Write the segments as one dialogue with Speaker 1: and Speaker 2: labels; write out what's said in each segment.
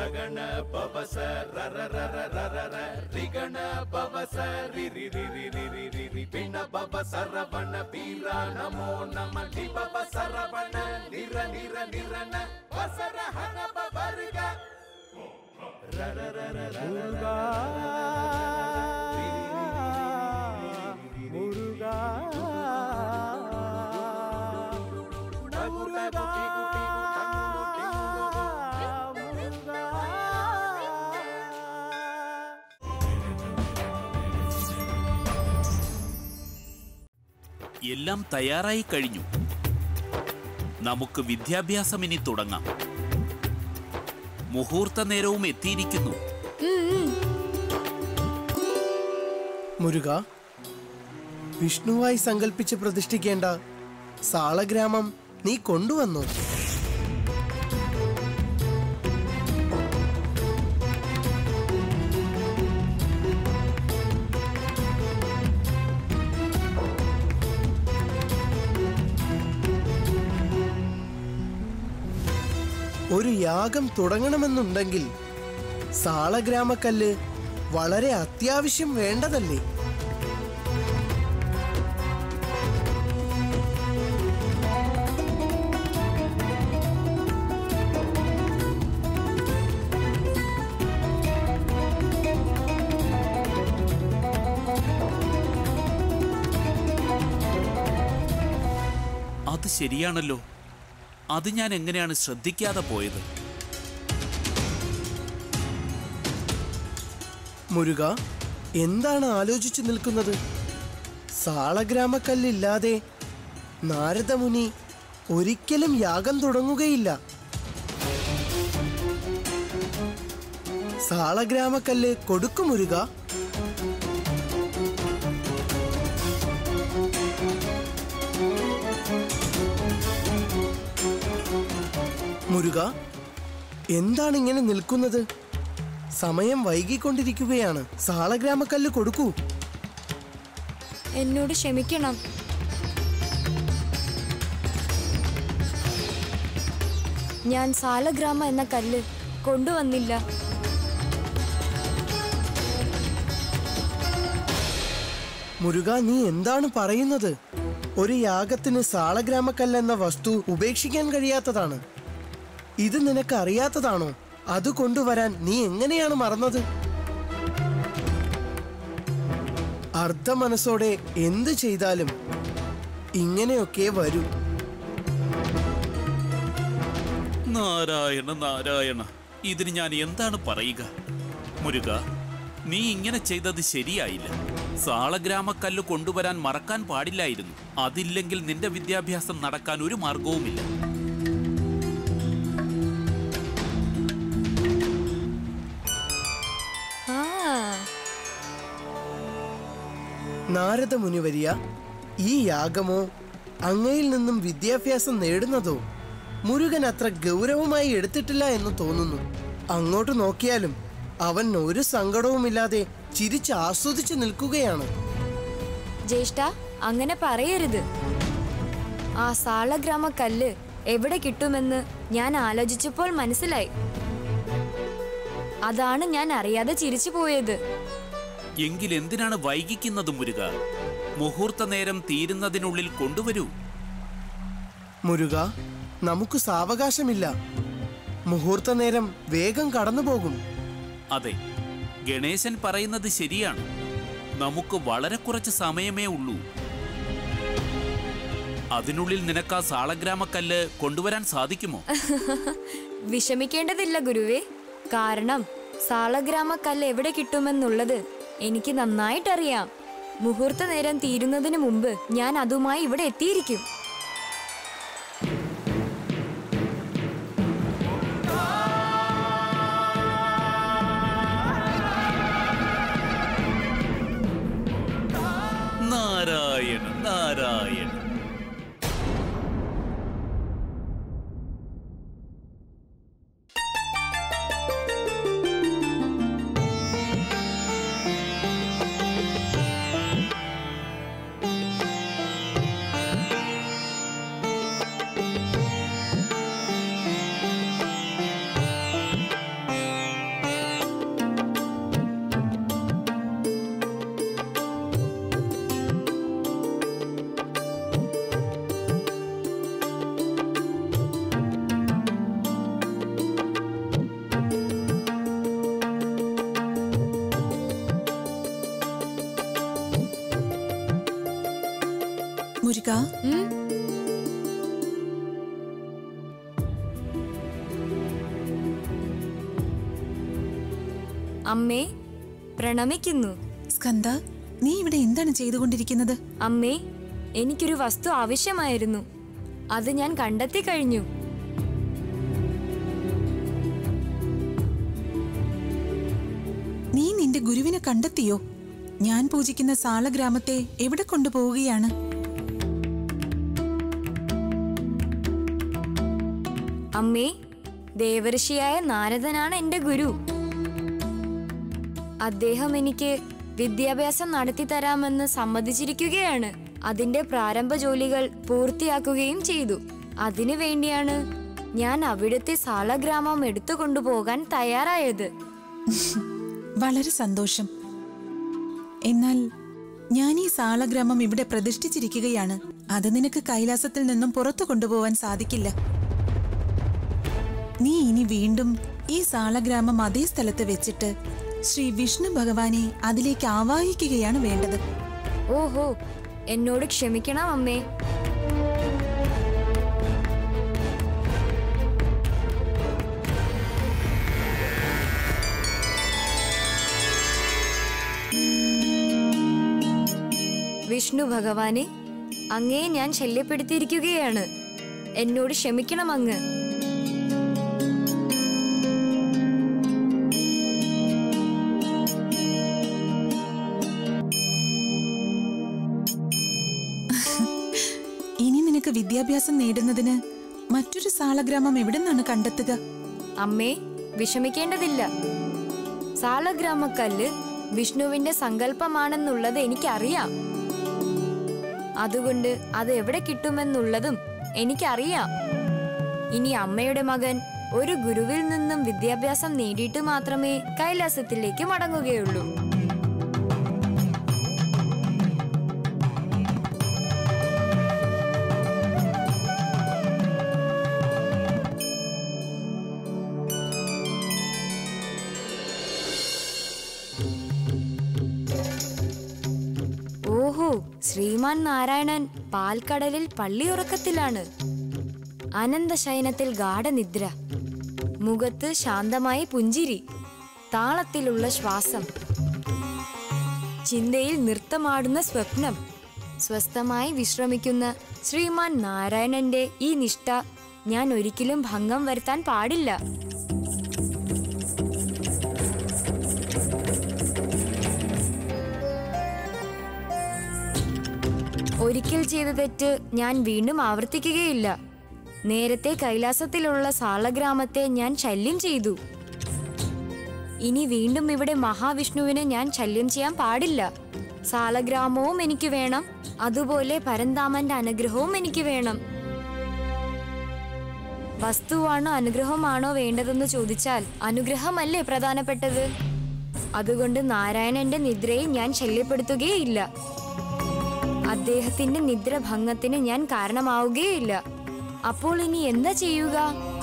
Speaker 1: ರಗಣ ಪವಸ ರರ ರರ ರರ ರ ರಿಗಣ ಪವಸ ರಿ ರಿ ರಿ ರಿ ರಿ ರಿ ರಿ ರಿ ಪಿಣ ಪವ ಸರವಣ ಪೀರ ನಮೋ ನಮ ಲಿ ಪವ ಸರವಣ ನಿರ ನಿರ ನಿರನ ವಸರ ಹನ ಪವರ್ಗ ರರ ರರ ರರ
Speaker 2: முருகா முருகா முருகா முருகா
Speaker 3: എല്ലാം തയ്യാറായി കഴിഞ്ഞു നമുക്ക് വിദ്യാഭ്യാസം ഇനി തുടങ്ങാം മുഹൂർത്ത നേരവും എത്തിയിരിക്കുന്നു
Speaker 4: മുരുക വിഷ്ണുവായി സങ്കല്പിച്ച് പ്രതിഷ്ഠിക്കേണ്ട സാളഗ്രാമം നീ കൊണ്ടുവന്നു ഒരു യാഗം തുടങ്ങണമെന്നുണ്ടെങ്കിൽ സാളഗ്രാമക്കല്ല് വളരെ അത്യാവശ്യം വേണ്ടതല്ലേ
Speaker 3: അത് ശരിയാണല്ലോ അത് ഞാൻ എങ്ങനെയാണ് ശ്രദ്ധിക്കാതെ പോയത്
Speaker 4: മുരുക എന്താണ് ആലോചിച്ചു നിൽക്കുന്നത് സാളഗ്രാമക്കല്ലില്ലാതെ നാരദമുനി ഒരിക്കലും യാഗം തുടങ്ങുകയില്ല സാളഗ്രാമക്കല്ല് കൊടുക്കും മുരുക മുരുക എന്താണ് ഇങ്ങനെ നിൽക്കുന്നത് സമയം വൈകിക്കൊണ്ടിരിക്കുകയാണ് സാളഗ്രാമക്കല്ല് കൊടുക്കൂ
Speaker 5: എന്നോട് ക്ഷമിക്കണം ഞാൻ സാലഗ്രാമ എന്ന കല്ല് കൊണ്ടുവന്നില്ല
Speaker 4: മുരുക നീ എന്താണ് പറയുന്നത് ഒരു യാഗത്തിന് സാളഗ്രാമക്കല്ല് എന്ന വസ്തു ഉപേക്ഷിക്കാൻ കഴിയാത്തതാണ് ഇത് നിനക്ക് അറിയാത്തതാണോ അത് കൊണ്ടുവരാൻ നീ എങ്ങനെയാണ് മറന്നത് അർദ്ധ മനസ്സോടെ എന്ത് ചെയ്താലും ഇങ്ങനെയൊക്കെ വരൂ
Speaker 3: നാരായണ നാരായണ ഇതിന് ഞാൻ എന്താണ് പറയുക മുരുക നീ ഇങ്ങനെ ചെയ്തത് ശരിയായില്ല സാളഗ്രാമക്കല്ല് കൊണ്ടുവരാൻ മറക്കാൻ പാടില്ലായിരുന്നു അതില്ലെങ്കിൽ നിന്റെ വിദ്യാഭ്യാസം നടക്കാൻ ഒരു മാർഗവുമില്ല
Speaker 5: ആ
Speaker 4: നാരദ മുനിവരിയ ഈ യാഗമോ അങ്ങയിൽ നിന്നും വിദ്യാഭ്യാസം നേടുന്നതോ മുരുകൻ അത്ര ഗൗരവമായി എടുത്തിട്ടില്ല എന്ന് തോന്നുന്നു അങ്ങോട്ട് നോക്കിയാലും അവൻ ഒരു സങ്കടവുമില്ലാതെ ചിരിച്ച് ആസ്വദിച്ച് നിൽക്കുകയാണ്
Speaker 5: ജ്യേഷ്ഠ അങ്ങനെ പറയരുത് ആ സാളഗ്രാമ കല്ല് എവിടെ കിട്ടുമെന്ന് ഞാൻ ആലോചിച്ചപ്പോൾ മനസ്സിലായി അതാണ് ഞാൻ അറിയാതെ ചിരിച്ചു പോയത്
Speaker 3: എങ്കിൽ എന്തിനാണ് വൈകിക്കുന്നത് മുരുക മുഹൂർത്ത നേരം തീരുന്നതിനുള്ളിൽ കൊണ്ടുവരൂ
Speaker 4: മുരുക നമുക്ക് സാവകാശമില്ല മുഹൂർത്ത നേരം വേഗം കടന്നുപോകും
Speaker 3: അതെ ഗണേശൻ പറയുന്നത് ശരിയാണ് നമുക്ക് വളരെ കുറച്ച് സമയമേ ഉള്ളൂ അതിനുള്ളിൽ നിനക്ക് ആ സാളഗ്രാമക്കല്ല് കൊണ്ടുവരാൻ സാധിക്കുമോ
Speaker 5: വിഷമിക്കേണ്ടതില്ല ഗുരുവേ കാരണം സാളഗ്രാമ കല്ല് എവിടെ കിട്ടുമെന്നുള്ളത് എനിക്ക് നന്നായിട്ടറിയാം മുഹൂർത്ത നേരം തീരുന്നതിന് മുമ്പ് ഞാൻ അതുമായി ഇവിടെ എത്തിയിരിക്കും
Speaker 3: നാരായണ നാരായണ
Speaker 2: മുരുക
Speaker 5: ഉം? അമ്മേ പ്രണമിക്കുന്നു
Speaker 2: സ്കന്ദ നീ ഇവിടെ എന്താണ് ചെയ്തുകൊണ്ടിരിക്കുന്നത്
Speaker 5: അമ്മേ എനിക്കൊരു വസ്തു ആവശ്യമായിരുന്നു അത് ഞാൻ കണ്ടെത്തി കഴിഞ്ഞു
Speaker 2: നീ നിന്റെ ഗുരുവിനെ കണ്ടെത്തിയോ ഞാൻ പൂജിക്കുന്ന സാളഗ്രാമത്തെ എവിടെ കൊണ്ടുപോവുകയാണ്
Speaker 5: അമ്മേ ദേവർഷിയായ നാരദനാണ് എന്റെ ഗുരു അദ്ദേഹം എനിക്ക് വിദ്യാഭ്യാസം നടത്തി തരാമെന്ന് സമ്മതിച്ചിരിക്കുകയാണ് അതിന്റെ പ്രാരംഭ ജോലികൾ പൂർത്തിയാക്കുകയും ചെയ്തു അതിനു വേണ്ടിയാണ് ഞാൻ അവിടുത്തെ സാളഗ്രാമം എടുത്തുകൊണ്ടുപോകാൻ തയ്യാറായത്
Speaker 2: വളരെ സന്തോഷം എന്നാൽ ഞാൻ ഈ സാളഗ്രാമം ഇവിടെ പ്രതിഷ്ഠിച്ചിരിക്കുകയാണ് അത് നിനക്ക് കൈലാസത്തിൽ നിന്നും പുറത്തു കൊണ്ടുപോവാൻ സാധിക്കില്ല നീ ഇനി വീണ്ടും ഈ സാളഗ്രാമം അതേ സ്ഥലത്ത് വെച്ചിട്ട് ശ്രീ വിഷ്ണു ഭഗവാനെ അതിലേക്ക് ആവാഹിക്കുകയാണ് വേണ്ടത്
Speaker 5: ഓഹോ എന്നോട് ക്ഷമിക്കണം അമ്മേ വിഷ്ണു ഭഗവാനെ അങ്ങേ ഞാൻ ശല്യപ്പെടുത്തിയിരിക്കുകയാണ് എന്നോട് ക്ഷമിക്കണം അങ്ങ്
Speaker 2: ഇനി നിനക്ക് വിദ്യാഭ്യാസം നേടുന്നതിന് മറ്റൊരു സാളഗ്രാമം എവിടെ നിന്നാണ് കണ്ടെത്തുക
Speaker 5: അമ്മേ വിഷമിക്കേണ്ടതില്ല സാളഗ്രാമക്കല്ല് വിഷ്ണുവിന്റെ സങ്കല്പമാണെന്നുള്ളത് എനിക്കറിയാം അതുകൊണ്ട് അത് എവിടെ കിട്ടുമെന്നുള്ളതും എനിക്കറിയാം ഇനി അമ്മയുടെ മകൻ ഒരു ഗുരുവിൽ നിന്നും വിദ്യാഭ്യാസം നേടിയിട്ട് മാത്രമേ കൈലാസത്തിലേക്ക് മടങ്ങുകയുള്ളൂ ഓഹോ ശ്രീമാൻ നാരായണൻ പാൽക്കടലിൽ പള്ളിയുറക്കത്തിലാണ് അനന്തശയനത്തിൽ ഗാഠനിദ്ര മുഖത്ത് ശാന്തമായ പുഞ്ചിരി താളത്തിലുള്ള ശ്വാസം ചിന്തയിൽ നൃത്തമാടുന്ന സ്വപ്നം സ്വസ്ഥമായി വിശ്രമിക്കുന്ന ശ്രീമാൻ നാരായണന്റെ ഈ നിഷ്ഠ ഞാൻ ഒരിക്കലും ഭംഗം വരുത്താൻ പാടില്ല ഒരിക്കൽ ചെയ്ത തെറ്റ് ഞാൻ വീണ്ടും ആവർത്തിക്കുകയില്ല നേരത്തെ കൈലാസത്തിലുള്ള സാളഗ്രാമത്തെ ഞാൻ ശല്യം ചെയ്തു ഇനി വീണ്ടും ഇവിടെ മഹാവിഷ്ണുവിനെ ഞാൻ ശല്യം ചെയ്യാൻ പാടില്ല സാളഗ്രാമവും എനിക്ക് വേണം അതുപോലെ പരന്താമന്റെ അനുഗ്രഹവും എനിക്ക് വേണം വസ്തുവാണോ അനുഗ്രഹമാണോ വേണ്ടതെന്ന് ചോദിച്ചാൽ അനുഗ്രഹമല്ലേ പ്രധാനപ്പെട്ടത് അതുകൊണ്ട് നാരായണന്റെ നിദ്രയെ ഞാൻ ശല്യപ്പെടുത്തുകയില്ല അദ്ദേഹത്തിന്റെ നിദ്രഭംഗത്തിന് ഞാൻ കാരണമാവുകയില്ല അപ്പോൾ ഇനി എന്താ ചെയ്യുക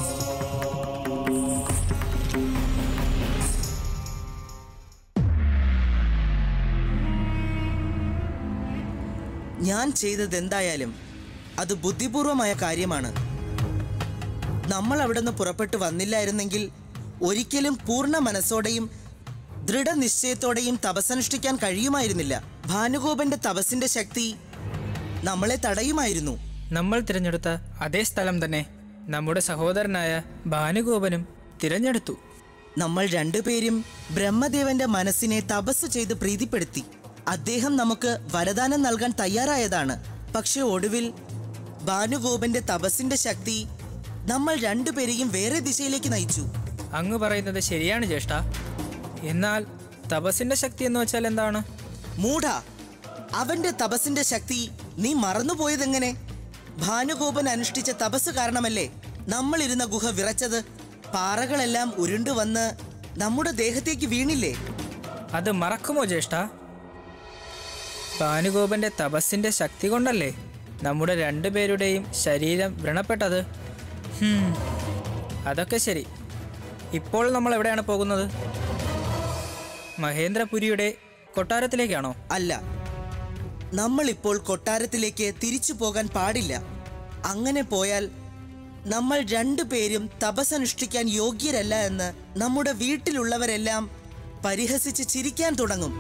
Speaker 6: ഞാൻ ചെയ്തത് എന്തായാലും അത് ബുദ്ധിപൂർവമായ കാര്യമാണ് നമ്മൾ അവിടെ നിന്ന് പുറപ്പെട്ടു വന്നില്ലായിരുന്നെങ്കിൽ ഒരിക്കലും പൂർണ്ണ മനസ്സോടെയും ദൃഢനിശ്ചയത്തോടെയും തപസ്സനുഷ്ഠിക്കാൻ കഴിയുമായിരുന്നില്ല ഭാനുഗോപന്റെ തപസ്സിന്റെ ശക്തി നമ്മളെ തടയുമായിരുന്നു
Speaker 7: നമ്മൾ തിരഞ്ഞെടുത്ത അതേ സ്ഥലം തന്നെ നമ്മുടെ സഹോദരനായ ഭാനുഗോപനും തിരഞ്ഞെടുത്തു
Speaker 6: നമ്മൾ രണ്ടുപേരും ബ്രഹ്മദേവന്റെ മനസ്സിനെ തപസ് ചെയ്ത് പ്രീതിപ്പെടുത്തി അദ്ദേഹം നമുക്ക് വരദാനം നൽകാൻ തയ്യാറായതാണ് പക്ഷെ ഒടുവിൽ ഭാനുഗോപന്റെ തപസ്സിന്റെ ശക്തി നമ്മൾ രണ്ടുപേരെയും വേറെ ദിശയിലേക്ക് നയിച്ചു
Speaker 7: അങ്ങ് പറയുന്നത് ശരിയാണ് ജ്യേഷ്ഠ എന്നാൽ തപസ്സിന്റെ ശക്തി എന്ന് വെച്ചാൽ എന്താണ്
Speaker 6: മൂഢ അവന്റെ തപസ്സിന്റെ ശക്തി നീ മറന്നുപോയതെങ്ങനെ ഭാനുഗോപൻ അനുഷ്ഠിച്ച തപസ് കാരണമല്ലേ നമ്മൾ ഇരുന്ന ഗുഹ വിറച്ചത് പാറകളെല്ലാം ഉരുണ്ടു വന്ന് നമ്മുടെ ദേഹത്തേക്ക് വീണില്ലേ
Speaker 7: അത് മറക്കുമോ ജ്യേഷ്ഠ ഭാനുഗോപന്റെ തപസ്സിന്റെ ശക്തി കൊണ്ടല്ലേ നമ്മുടെ രണ്ടുപേരുടെയും ശരീരം വ്രണപ്പെട്ടത് ഹും, അതൊക്കെ ശരി ഇപ്പോൾ നമ്മൾ എവിടെയാണ് പോകുന്നത് മഹേന്ദ്രപുരിയുടെ കൊട്ടാരത്തിലേക്കാണോ
Speaker 6: അല്ല നമ്മൾ ഇപ്പോൾ കൊട്ടാരത്തിലേക്ക് തിരിച്ചു പോകാൻ പാടില്ല അങ്ങനെ പോയാൽ നമ്മൾ രണ്ടുപേരും തപസ്സനുഷ്ഠിക്കാൻ യോഗ്യരല്ല എന്ന് നമ്മുടെ വീട്ടിലുള്ളവരെല്ലാം പരിഹസിച്ച് ചിരിക്കാൻ തുടങ്ങും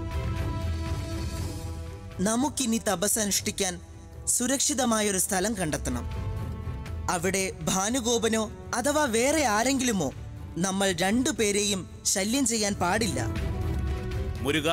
Speaker 6: നമുക്കിനി തപസ്സനുഷ്ഠിക്കാൻ സുരക്ഷിതമായൊരു സ്ഥലം കണ്ടെത്തണം അവിടെ ഭാനുഗോപനോ അഥവാ വേറെ ആരെങ്കിലുമോ നമ്മൾ രണ്ടുപേരെയും ശല്യം ചെയ്യാൻ പാടില്ല
Speaker 3: മുരുക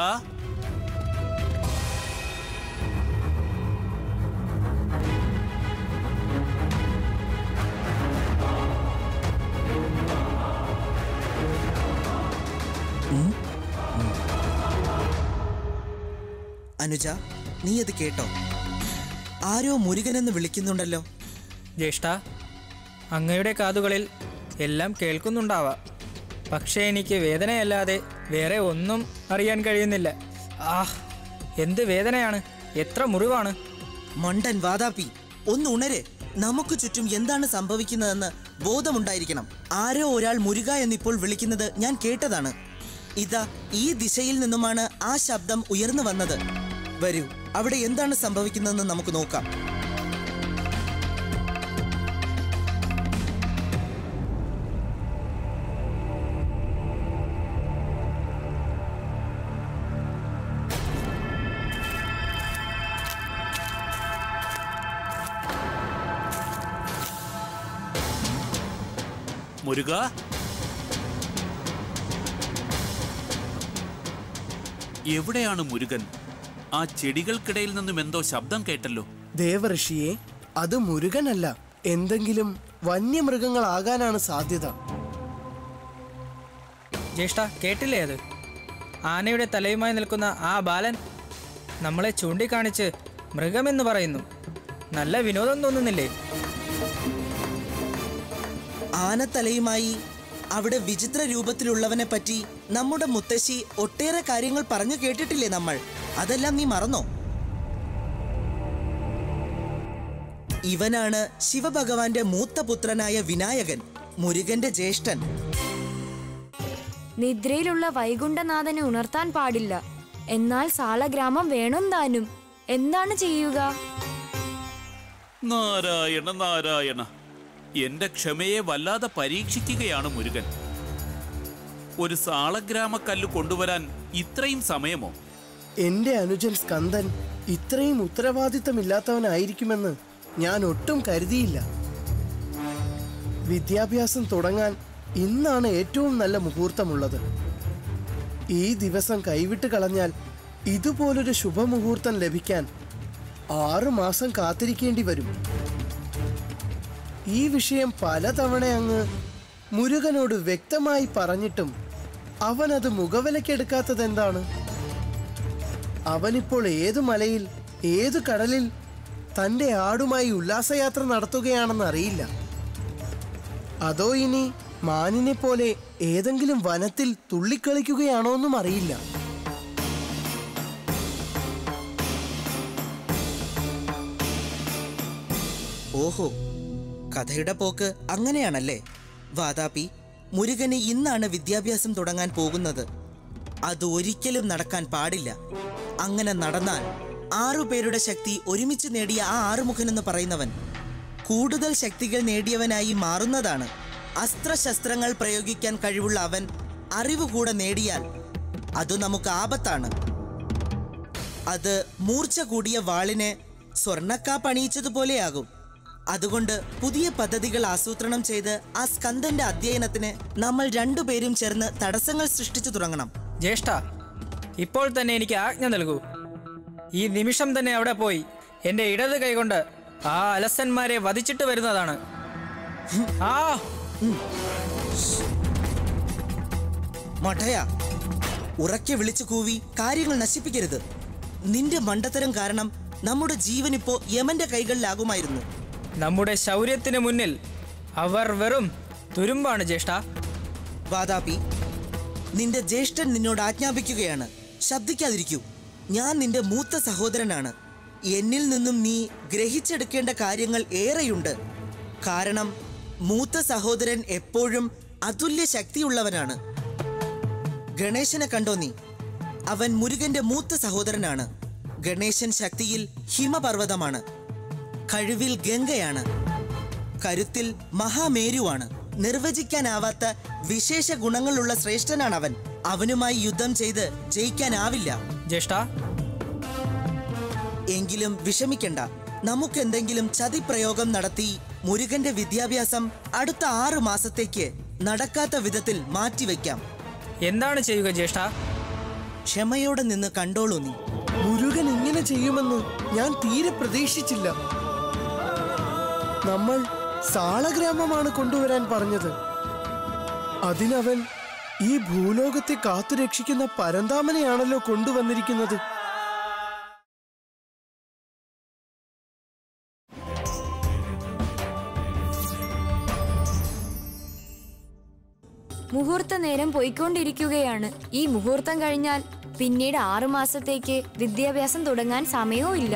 Speaker 6: അനുജ നീ അത് കേട്ടോ ആരോ മുരുകനെന്ന് വിളിക്കുന്നുണ്ടല്ലോ
Speaker 7: ജ്യേഷ്ഠ അങ്ങയുടെ കാതുകളിൽ എല്ലാം കേൾക്കുന്നുണ്ടാവാം പക്ഷേ എനിക്ക് വേദനയല്ലാതെ വേറെ ഒന്നും അറിയാൻ കഴിയുന്നില്ല ആഹ് എന്ത് വേദനയാണ് എത്ര മുറിവാണ്
Speaker 6: മണ്ടൻ വാതാപ്പി ഒന്ന് ഉണരെ നമുക്ക് ചുറ്റും എന്താണ് സംഭവിക്കുന്നതെന്ന് ബോധമുണ്ടായിരിക്കണം ആരോ ഒരാൾ മുരുക എന്നിപ്പോൾ വിളിക്കുന്നത് ഞാൻ കേട്ടതാണ് ഇതാ ഈ ദിശയിൽ നിന്നുമാണ് ആ ശബ്ദം ഉയർന്നു വന്നത് വരൂ അവിടെ എന്താണ് സംഭവിക്കുന്നതെന്ന് നമുക്ക് നോക്കാം
Speaker 3: മുരുക എവിടെയാണ് മുരുകൻ ആ ചെടികൾക്കിടയിൽ നിന്നും എന്തോ ശബ്ദം കേട്ടല്ലോ
Speaker 4: ദേവഋഷിയെ അത് മുരുകനല്ല എന്തെങ്കിലും വന്യമൃഗങ്ങളാകാനാണ് സാധ്യത
Speaker 7: ജ്യേഷ്ഠ കേട്ടില്ലേ അത് ആനയുടെ തലയുമായി നിൽക്കുന്ന ആ ബാലൻ നമ്മളെ ചൂണ്ടിക്കാണിച്ച് മൃഗമെന്ന് പറയുന്നു നല്ല വിനോദം തോന്നുന്നില്ലേ
Speaker 6: ആനത്തലയുമായി അവിടെ വിചിത്ര രൂപത്തിലുള്ളവനെ പറ്റി നമ്മുടെ മുത്തശ്ശി ഒട്ടേറെ കാര്യങ്ങൾ പറഞ്ഞു കേട്ടിട്ടില്ലേ നമ്മൾ അതെല്ലാം നീ മറന്നോ ഇവനാണ് ശിവഭഗവാന്റെ മൂത്ത പുത്രനായ വിനായകൻ മുരുകന്റെ ജ്യേഷ്ഠൻ
Speaker 5: നിദ്രയിലുള്ള വൈകുണ്ഠനാഥനെ ഉണർത്താൻ പാടില്ല എന്നാൽ സാളഗ്രാമം വേണം താനും എന്താണ് ചെയ്യുക
Speaker 3: നാരായണ നാരായണ എന്റെ ക്ഷമയെ വല്ലാതെ പരീക്ഷിക്കുകയാണ് മുരുകൻ ഒരു സാളഗ്രാമക്കല്ല് കൊണ്ടുവരാൻ ഇത്രയും സമയമോ
Speaker 4: എന്റെ അനുജൻ സ്കന്ദൻ ഇത്രയും ഉത്തരവാദിത്തമില്ലാത്തവനായിരിക്കുമെന്ന് ഞാൻ ഒട്ടും കരുതിയില്ല വിദ്യാഭ്യാസം തുടങ്ങാൻ ഇന്നാണ് ഏറ്റവും നല്ല മുഹൂർത്തമുള്ളത് ഈ ദിവസം കൈവിട്ട് കളഞ്ഞാൽ ഇതുപോലൊരു ശുഭമുഹൂർത്തം ലഭിക്കാൻ ആറു മാസം കാത്തിരിക്കേണ്ടി വരും ഈ വിഷയം പലതവണ അങ്ങ് മുരുകനോട് വ്യക്തമായി പറഞ്ഞിട്ടും അവനത് മുഖവിലക്കെടുക്കാത്തത് എന്താണ് അവനിപ്പോൾ ഏതു മലയിൽ ഏതു കടലിൽ തന്റെ ആടുമായി ഉല്ലാസയാത്ര നടത്തുകയാണെന്ന് അറിയില്ല അതോ ഇനി മാനിനെ പോലെ ഏതെങ്കിലും വനത്തിൽ തുള്ളിക്കളിക്കുകയാണോ എന്നും അറിയില്ല
Speaker 6: ഓഹോ കഥയുടെ പോക്ക് അങ്ങനെയാണല്ലേ വാതാപി മുരുകന് ഇന്നാണ് വിദ്യാഭ്യാസം തുടങ്ങാൻ പോകുന്നത് അത് ഒരിക്കലും നടക്കാൻ പാടില്ല അങ്ങനെ നടന്നാൽ ആറു പേരുടെ ശക്തി ഒരുമിച്ച് നേടിയ ആ ആറുമുഖൻ എന്ന് പറയുന്നവൻ കൂടുതൽ ശക്തികൾ നേടിയവനായി മാറുന്നതാണ് അസ്ത്രശസ്ത്രങ്ങൾ പ്രയോഗിക്കാൻ കഴിവുള്ള അവൻ അറിവ് കൂടെ നേടിയാൽ അത് നമുക്ക് ആപത്താണ് അത് മൂർച്ച കൂടിയ വാളിനെ സ്വർണ്ണക്കാപ്പ് അണിയിച്ചതുപോലെയാകും അതുകൊണ്ട് പുതിയ പദ്ധതികൾ ആസൂത്രണം ചെയ്ത് ആ സ്കന്ദന്റെ അധ്യയനത്തിന് നമ്മൾ രണ്ടുപേരും ചേർന്ന് തടസ്സങ്ങൾ സൃഷ്ടിച്ചു തുടങ്ങണം
Speaker 7: ജ്യേഷ്ഠ ഇപ്പോൾ തന്നെ എനിക്ക് ആജ്ഞ നൽകൂ ഈ നിമിഷം തന്നെ അവിടെ പോയി എൻ്റെ ഇടത് കൈകൊണ്ട് ആ അലസന്മാരെ വധിച്ചിട്ട് വരുന്നതാണ് ആ
Speaker 6: മഠയ ഉറക്കെ വിളിച്ചു കൂവി കാര്യങ്ങൾ നശിപ്പിക്കരുത് നിന്റെ മണ്ടത്തരം കാരണം നമ്മുടെ ജീവൻ ഇപ്പോ യമന്റെ കൈകളിലാകുമായിരുന്നു
Speaker 7: നമ്മുടെ ശൗര്യത്തിന് മുന്നിൽ അവർ വെറും തുരുമ്പാണ് ജ്യേഷ്ഠ
Speaker 6: വാതാപി നിന്റെ ജ്യേഷ്ഠൻ നിന്നോട് ആജ്ഞാപിക്കുകയാണ് ശബ്ദിക്കാതിരിക്കൂ ഞാൻ നിന്റെ മൂത്ത സഹോദരനാണ് എന്നിൽ നിന്നും നീ ഗ്രഹിച്ചെടുക്കേണ്ട കാര്യങ്ങൾ ഏറെയുണ്ട് കാരണം മൂത്ത സഹോദരൻ എപ്പോഴും അതുല്യ ശക്തിയുള്ളവനാണ് ഗണേശനെ കണ്ടോ നീ അവൻ മുരുകന്റെ മൂത്ത സഹോദരനാണ് ഗണേശൻ ശക്തിയിൽ ഹിമപർവ്വതമാണ് കഴിവിൽ ഗംഗയാണ് കരുത്തിൽ മഹാമേരുവാണ് നിർവചിക്കാനാവാത്ത വിശേഷ ഗുണങ്ങളുള്ള ശ്രേഷ്ഠനാണ് അവൻ അവനുമായി യുദ്ധം ചെയ്ത് ജയിക്കാനാവില്ല
Speaker 7: ജ്യേഷ്ഠ
Speaker 6: എങ്കിലും വിഷമിക്കണ്ട നമുക്കെന്തെങ്കിലും ചതിപ്രയോഗം നടത്തി മുരുകന്റെ വിദ്യാഭ്യാസം അടുത്ത ആറു മാസത്തേക്ക് നടക്കാത്ത വിധത്തിൽ മാറ്റിവെക്കാം
Speaker 7: എന്താണ് ചെയ്യുക ജ്യേഷ്ഠ
Speaker 6: ക്ഷമയോടെ നിന്ന് കണ്ടോളൂ നീ
Speaker 4: മുരുകൻ ഇങ്ങനെ ചെയ്യുമെന്ന് ഞാൻ തീരെ പ്രതീക്ഷിച്ചില്ല നമ്മൾ സാളഗ്രാമമാണ് കൊണ്ടുവരാൻ പറഞ്ഞത് അതിനവൻ ഈ ഭൂലോകത്തെ കാത്തുരക്ഷിക്കുന്ന പരന്താമനെയാണല്ലോ കൊണ്ടുവന്നിരിക്കുന്നത്
Speaker 5: മുഹൂർത്ത നേരം പോയിക്കൊണ്ടിരിക്കുകയാണ് ഈ മുഹൂർത്തം കഴിഞ്ഞാൽ പിന്നീട് ആറു മാസത്തേക്ക് വിദ്യാഭ്യാസം തുടങ്ങാൻ സമയവും ഇല്ല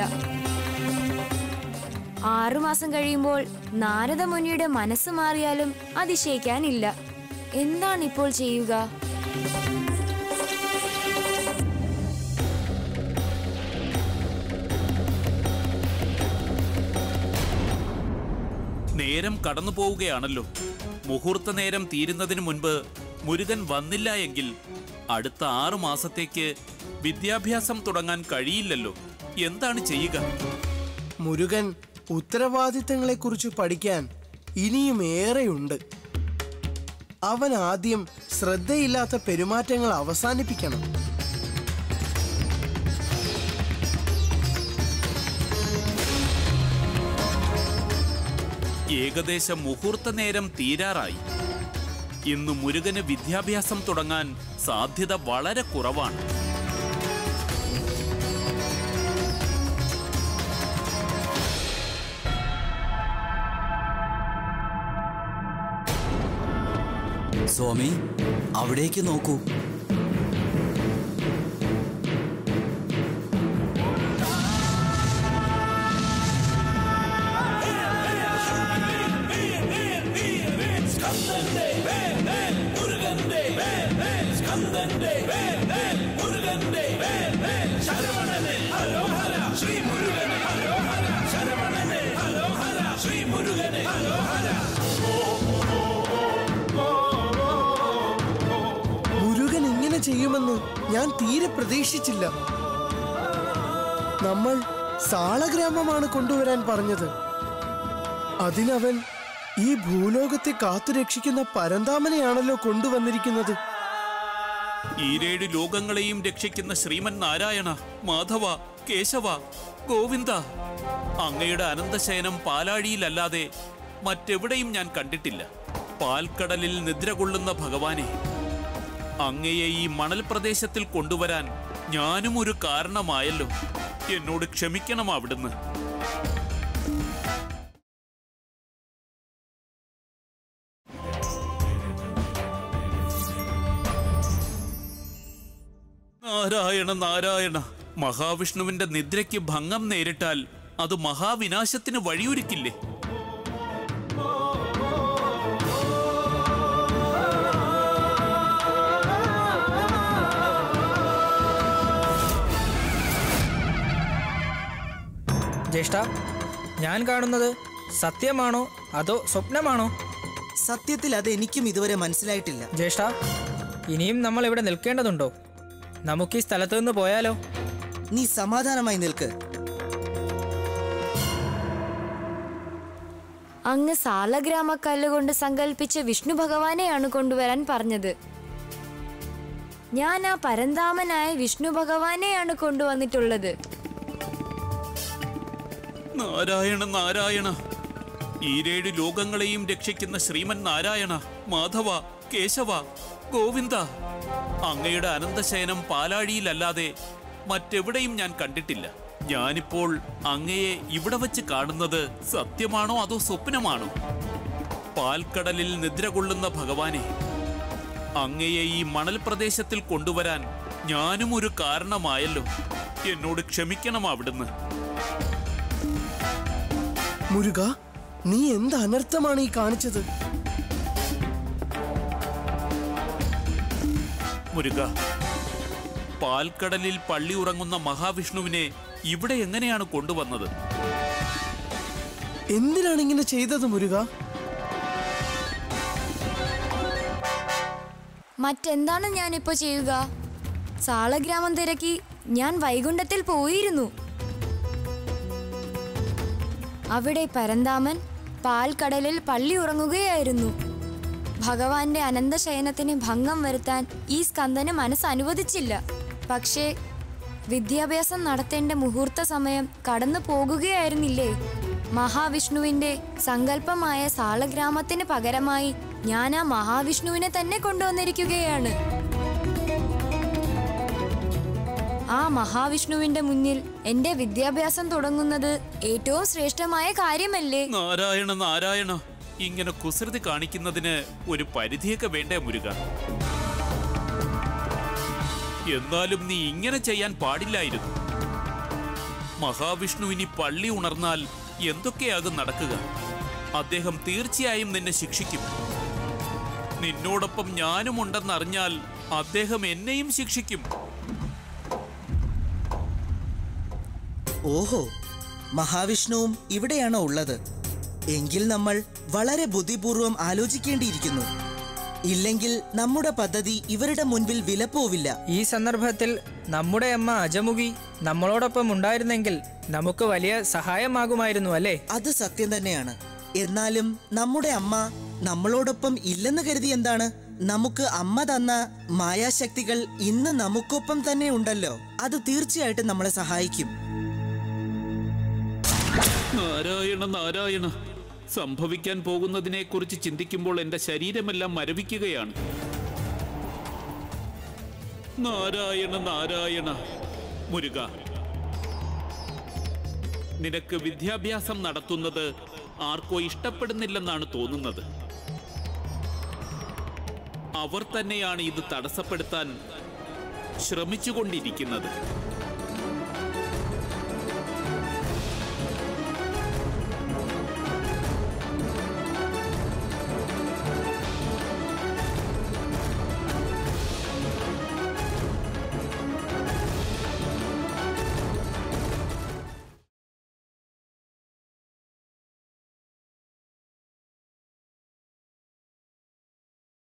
Speaker 5: ആറു മാസം കഴിയുമ്പോൾ നാരദ മുനിയുടെ മനസ്സ് മാറിയാലും അതിശയിക്കാനില്ല എന്താണ് ഇപ്പോൾ ചെയ്യുക
Speaker 3: നേരം കടന്നു പോവുകയാണല്ലോ മുഹൂർത്ത നേരം തീരുന്നതിന് മുൻപ് മുരുകൻ വന്നില്ല എങ്കിൽ അടുത്ത ആറു മാസത്തേക്ക് വിദ്യാഭ്യാസം തുടങ്ങാൻ കഴിയില്ലല്ലോ എന്താണ് ചെയ്യുക
Speaker 4: മുരുകൻ ഉത്തരവാദിത്തങ്ങളെക്കുറിച്ച് പഠിക്കാൻ ഇനിയും ഏറെയുണ്ട് അവൻ ആദ്യം ശ്രദ്ധയില്ലാത്ത പെരുമാറ്റങ്ങൾ അവസാനിപ്പിക്കണം
Speaker 3: ഏകദേശം മുഹൂർത്ത നേരം തീരാറായി ഇന്ന് മുരുകന് വിദ്യാഭ്യാസം തുടങ്ങാൻ സാധ്യത വളരെ കുറവാണ്
Speaker 8: സ്വാമി അവിടേക്ക് നോക്കൂ
Speaker 4: മുരുകൻ ഇങ്ങനെ ചെയ്യുമെന്ന് ഞാൻ തീരെ പ്രതീക്ഷിച്ചില്ല നമ്മൾ സാളഗ്രാമമാണ് കൊണ്ടുവരാൻ പറഞ്ഞത് അതിനവൻ ഈ ഭൂലോകത്തെ കാത്തുരക്ഷിക്കുന്ന പരന്താമനെയാണല്ലോ കൊണ്ടുവന്നിരിക്കുന്നത്
Speaker 3: ഈരേഴ് ലോകങ്ങളെയും രക്ഷിക്കുന്ന ശ്രീമൻ നാരായണ മാധവ കേശവ ഗോവിന്ദ അങ്ങയുടെ അനന്തശയനം പാലാഴിയിലല്ലാതെ മറ്റെവിടെയും ഞാൻ കണ്ടിട്ടില്ല പാൽക്കടലിൽ നിദ്ര കൊള്ളുന്ന ഭഗവാനെ അങ്ങയെ ഈ മണൽ പ്രദേശത്തിൽ കൊണ്ടുവരാൻ ഞാനും ഒരു കാരണമായല്ലോ എന്നോട് ക്ഷമിക്കണം അവിടുന്ന് നാരായണ നാരായണ മഹാവിഷ്ണുവിന്റെ നിദ്രയ്ക്ക് ഭംഗം നേരിട്ടാൽ അത് മഹാവിനാശത്തിന് വഴിയൊരുക്കില്ലേ
Speaker 7: ജ്യേഷ്ഠ ഞാൻ കാണുന്നത് സത്യമാണോ അതോ സ്വപ്നമാണോ
Speaker 6: സത്യത്തിൽ അത് എനിക്കും ഇതുവരെ മനസ്സിലായിട്ടില്ല
Speaker 7: ജ്യേഷ്ഠ ഇനിയും നമ്മൾ ഇവിടെ നിൽക്കേണ്ടതുണ്ടോ നമുക്ക് ഈ സ്ഥലത്തു നിന്ന് പോയാലോ
Speaker 6: നീ സമാധാനമായി നിൽക്ക്
Speaker 5: അങ്ങ് സാലഗ്രാമക്കല്ല് കൊണ്ട് സങ്കല്പിച്ച വിഷ്ണു ഭഗവാനെയാണ് കൊണ്ടുവരാൻ പറഞ്ഞത് ഞാൻ ആ പരന്താമനായ വിഷ്ണു ഭഗവാനെയാണ് കൊണ്ടുവന്നിട്ടുള്ളത്
Speaker 3: നാരായണ നാരായണ ഈരേഴ് ലോകങ്ങളെയും രക്ഷിക്കുന്ന ശ്രീമൻ നാരായണ മാധവ കേശവ ഗോവിന്ദ അങ്ങയുടെ അനന്തശയനം പാലാഴിയിലല്ലാതെ മറ്റെവിടെയും ഞാൻ കണ്ടിട്ടില്ല ഞാനിപ്പോൾ അങ്ങയെ ഇവിടെ വച്ച് കാണുന്നത് സത്യമാണോ അതോ സ്വപ്നമാണോ പാൽക്കടലിൽ നിദ്ര കൊള്ളുന്ന ഭഗവാനെ അങ്ങയെ ഈ മണൽ പ്രദേശത്തിൽ കൊണ്ടുവരാൻ ഞാനും ഒരു കാരണമായല്ലോ എന്നോട് ക്ഷമിക്കണം അവിടുന്ന്
Speaker 4: മുരുക നീ എന്ത് അനർത്ഥമാണ് ഈ കാണിച്ചത്
Speaker 3: മുരുക പാൽക്കടലിൽ പള്ളി ഉറങ്ങുന്ന മഹാവിഷ്ണുവിനെ ഇവിടെ എങ്ങനെയാണ് കൊണ്ടുവന്നത്
Speaker 4: എന്തിനാണ് ഇങ്ങനെ ചെയ്തത് മുരുക
Speaker 5: മറ്റെന്താണ് ഞാനിപ്പോ ചെയ്യുക സാളഗ്രാമം തിരക്കി ഞാൻ വൈകുണ്ഠത്തിൽ പോയിരുന്നു അവിടെ പരന്താമൻ പാൽക്കടലിൽ പള്ളി ഉറങ്ങുകയായിരുന്നു ഭഗവാന്റെ അനന്തശയനത്തിന് ഭംഗം വരുത്താൻ ഈ സ്കന്ദന് മനസ്സ് അനുവദിച്ചില്ല പക്ഷേ വിദ്യാഭ്യാസം നടത്തേണ്ട മുഹൂർത്ത സമയം കടന്നു പോകുകയായിരുന്നില്ലേ മഹാവിഷ്ണുവിന്റെ സങ്കല്പമായ സാളഗ്രാമത്തിന് പകരമായി ഞാൻ ആ മഹാവിഷ്ണുവിനെ തന്നെ കൊണ്ടുവന്നിരിക്കുകയാണ് ആ മഹാവിഷ്ണുവിന്റെ മുന്നിൽ എന്റെ വിദ്യാഭ്യാസം തുടങ്ങുന്നത് ഏറ്റവും ശ്രേഷ്ഠമായ കാര്യമല്ലേ
Speaker 3: നാരായണ നാരായണ ഇങ്ങനെ കുസൃതി കാണിക്കുന്നതിന് ഒരു പരിധിയൊക്കെ വേണ്ടേ മുരുക എന്നാലും നീ ഇങ്ങനെ ചെയ്യാൻ പാടില്ലായിരുന്നു മഹാവിഷ്ണു ഇനി പള്ളി ഉണർന്നാൽ എന്തൊക്കെയാകും നടക്കുക അദ്ദേഹം തീർച്ചയായും നിന്നെ ശിക്ഷിക്കും നിന്നോടൊപ്പം ഞാനും ഉണ്ടെന്നറിഞ്ഞാൽ അദ്ദേഹം എന്നെയും ശിക്ഷിക്കും
Speaker 6: ഓഹോ മഹാവിഷ്ണുവും ഇവിടെയാണോ ഉള്ളത് എങ്കിൽ നമ്മൾ വളരെ ബുദ്ധിപൂർവം ആലോചിക്കേണ്ടിയിരിക്കുന്നു ഇല്ലെങ്കിൽ നമ്മുടെ പദ്ധതി ഇവരുടെ മുൻപിൽ വിലപ്പോവില്ല
Speaker 7: ഈ സന്ദർഭത്തിൽ നമ്മുടെ അമ്മ അജമുഖി നമ്മളോടൊപ്പം ഉണ്ടായിരുന്നെങ്കിൽ നമുക്ക് വലിയ സഹായമാകുമായിരുന്നു അല്ലേ
Speaker 6: അത് സത്യം തന്നെയാണ് എന്നാലും നമ്മുടെ അമ്മ നമ്മളോടൊപ്പം ഇല്ലെന്ന് കരുതി എന്താണ് നമുക്ക് അമ്മ തന്ന മായാശക്തികൾ ഇന്ന് നമുക്കൊപ്പം തന്നെ ഉണ്ടല്ലോ അത് തീർച്ചയായിട്ടും നമ്മളെ സഹായിക്കും
Speaker 3: നാരായണ നാരായണ സംഭവിക്കാൻ പോകുന്നതിനെ കുറിച്ച് ചിന്തിക്കുമ്പോൾ എന്റെ ശരീരമെല്ലാം മരവിക്കുകയാണ് നാരായണ നാരായണ മുരുക നിനക്ക് വിദ്യാഭ്യാസം നടത്തുന്നത് ആർക്കോ ഇഷ്ടപ്പെടുന്നില്ലെന്നാണ് തോന്നുന്നത് അവർ തന്നെയാണ് ഇത് തടസ്സപ്പെടുത്താൻ ശ്രമിച്ചുകൊണ്ടിരിക്കുന്നത്